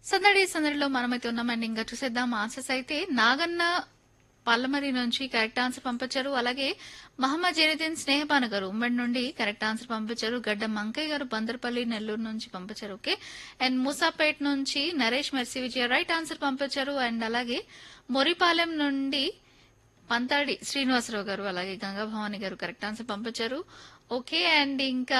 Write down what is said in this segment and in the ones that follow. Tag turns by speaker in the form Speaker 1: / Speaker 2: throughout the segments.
Speaker 1: సందడి సందడిలో మనమైతే ఉన్నామండి ఇంకా చూసేద్దాం ఆన్సర్స్ అయితే నాగన్న పల్లమరి నుంచి కరెక్ట్ ఆన్సర్ పంపించారు అలాగే మహమ్మద్ జైనుద్దీన్ స్నేహపాన గారు ఉమ్మడి నుండి కరెక్ట్ ఆన్సర్ పంపించారు గడ్డ మంకయ్య గారు బందర్పల్లి నెల్లూరు నుంచి పంపించారు ఓకే అండ్ మూసాపేట్ నుంచి Naresh Mercy Vijaya right answer పంపించారు అండ్ అలాగే మొరిపాలెం నుండి పంతాడి శ్రీనివాసరావు గారు అలాగే గంగా భవాని గారు కరెక్ట్ ఆన్సర్ పంపించారు ఓకే అండ్ ఇంకా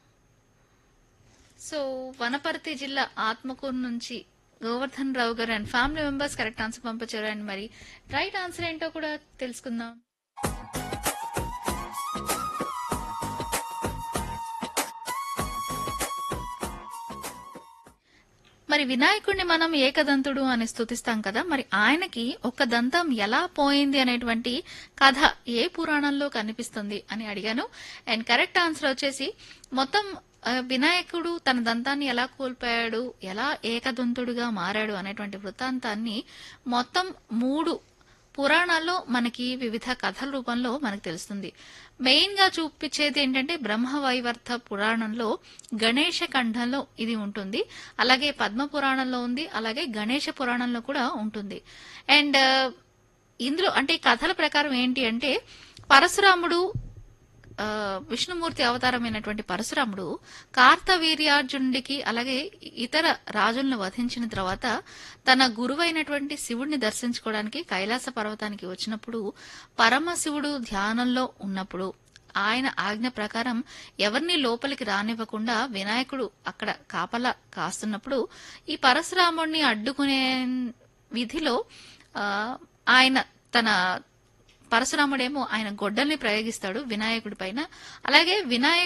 Speaker 1: సో వనపర్తి జిల్లా ఆత్మకూరు నుంచి Govardhan Rao garu and family members correct answer పంపించారు అండ్ మరి రైట్ ఆన్సర్ ఏంటో కూడా తెలుసుకుందాం మరి వినాయకుడిని మనం ఏకదంతుడు అని స్తుతిస్తాం కదా మరి ఆయనకి ఒక దంతం ఎలా పోయింది అనేటువంటి కథ ఏ పురాణంలో కనిపిస్తుంది అని అడిగాను అండ్ కరెక్ట్ ఆన్సర్ వచ్చేసి మొత్తం ఆ, వినాయకుడు తన దంతాన్ని ఎలా కోల్పోయాడు ఎలా ఏకదంతుడుగా మారాడు అనేటువంటి వృత్తాంతాన్ని మొత్తం మూడు పురాణాల్లో మనకి వివిధ కథల రూపంలో మనకు తెలుస్తుంది మెయిన్ గా చూపించేది ఏంటంటే బ్రహ్మవైవర్త పురాణంలో గణేష ఖండంలో ఇది ఉంటుంది అలాగే పద్మ పురాణంలో ఉంది అలాగే గణేష పురాణంలో కూడా ఉంటుంది అండ్ ఇందులో అంటే ఈ కథల ప్రకారం ఏంటి అంటే పరశురాముడు ఆ, విష్ణుమూర్తి అవతారమైనటువంటి పరశురాముడు కార్తవీర్యార్జునుడికి అలాగే ఇతర రాజులను వధించిన తర్వాత తన గురువైనటువంటి శివుడిని దర్శించుకోవడానికి కైలాస పర్వతానికి వచ్చినప్పుడు పరమశివుడు ధ్యానంలో ఉన్నప్పుడు ఆయన ఆజ్ఞ ప్రకారం ఎవరిని లోపలికి రానివ్వకుండా వినాయకుడు అక్కడ కాపలా కాస్తున్నప్పుడు ఈ పరశురాముడిని అడ్డుకునే విధిలో ఆ, ఆయన తన పరశురాముడేమో ఆయన గొడ్డల్ని ప్రయోగిస్తాడు వినాయకుడి పైన అలాగే వినాయకుడు